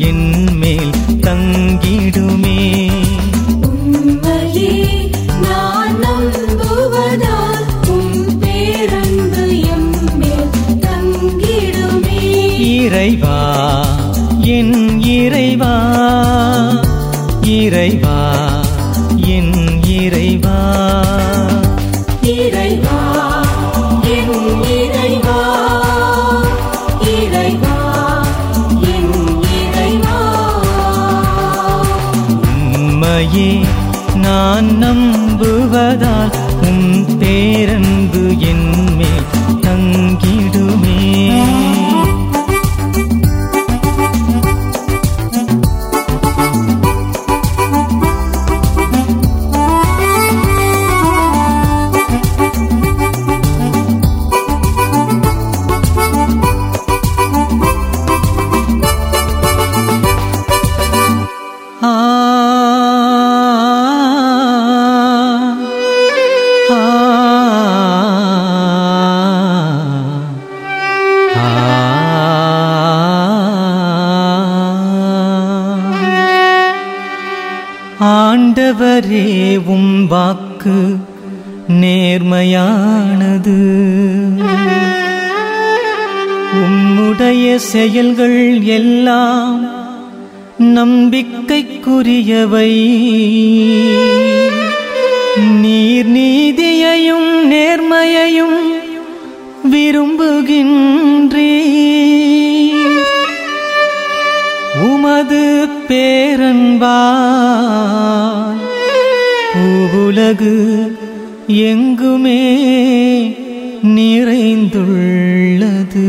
என் மேல் தங்கிடுமே உம்மையே நான் நம்புவதால் உம் பேரன்பு எம்மேல் தங்கிடுமே இறைவா என் இறைவா இறைவா என் இறைவா இறைவா என் இறைவா இறைவா என் இறைவா உம்மையே நான் நம்புவதால் உம் பேரன்பு என் மேல் தங்கிடுமே ஆ ஆ ஆண்டவரே உம் வாக்கு நேர்மையானது உம்முடைய செயல்கள் எல்லாம் நம்பிக்கைக்குரியவை நீர் நீதியையும் நேர்மையையும் விரும்புகின்றே உமது பேரன்பால் பூவுலகு எங்குமே நிறைந்துள்ளது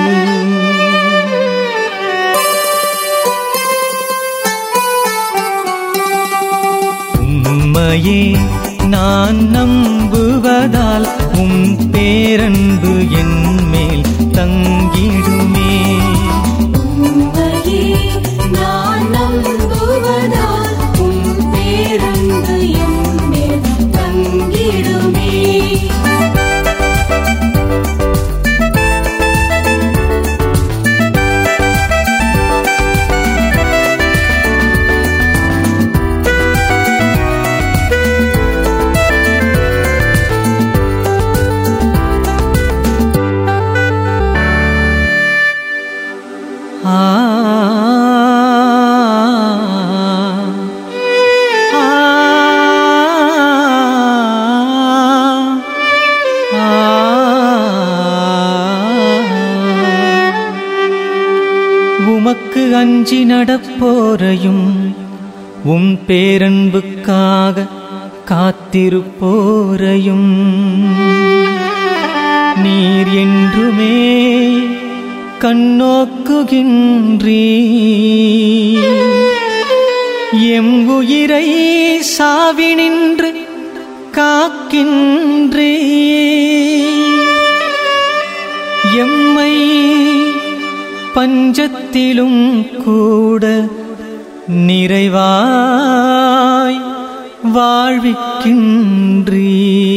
உம்மையே நான் நம்புவதால் உம் பேரன்பு என் மேல் தங்கிடுமே உம்மையே நான் நம்புவதால் உம் பேரன்பு எம்மேல் தங்கிடுமே ஆ ஆ உமக்கு அஞ்சி நடப்போரையும் உம் பேரன்புக்காக காத்திருப்போரையும் நீர் என்றுமே கண்ணோக்குகின்றீ எம் உயிரை சாவினின்று காக்கின்றே எம்மை பஞ்சத்திலும் கூட நிறைவாய் வாழ்விக்கின்றீ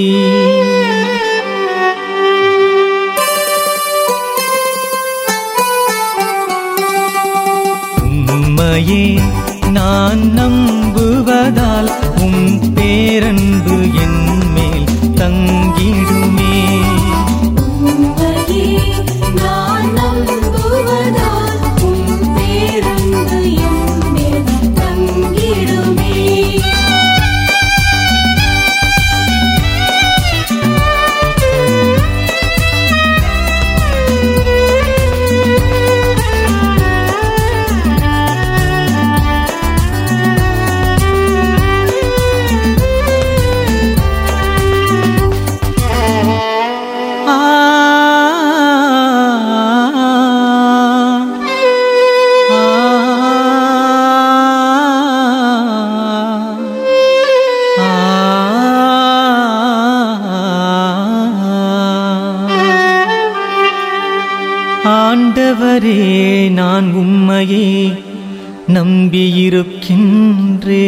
உம்மையே நான் நம்புவதால் உம் பேரன்பு என் மேல் தங்கிடுமே உம்மையே நான் நம்புவதால் உம் பேரன்பு எம்மேல் தங்கிடுமே ஆ ஆண்டவரே நான் உம்மையே நம்பியிருக்கின்றே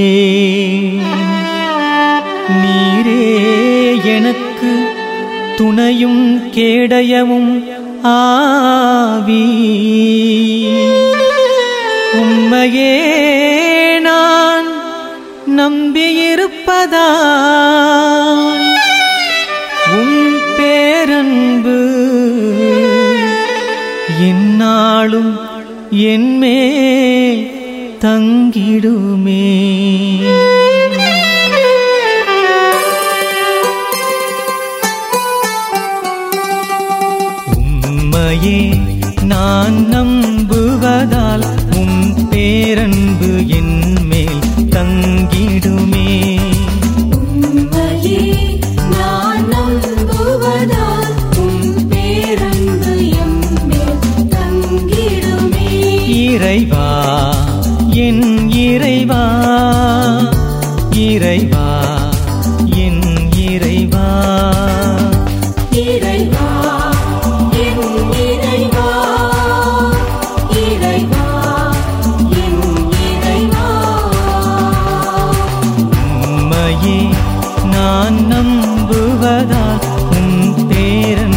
நீரே எனக்கு துணையும் கேடயமும் ஆவி உம்மையே நான் நம்பியிருப்பதா உம் பேரன்பு என்னாலும் என்மே தங்கிடுமே உம்மையே நான் நம்புவதால் உம் பேரன்பு என் மேல் தங்கிடுமே உம்மையே நான் நம்புவதால் உம் பேரன்பு எம்மேல் தங்கிடுமே. இறைவா என் இறைவா இறைவா என் இறைவா இறைவா, என் இறைவா, இறைவா, என் இறைவா. உம்மையே நான் நம்புவதால் உம் பேரன்பு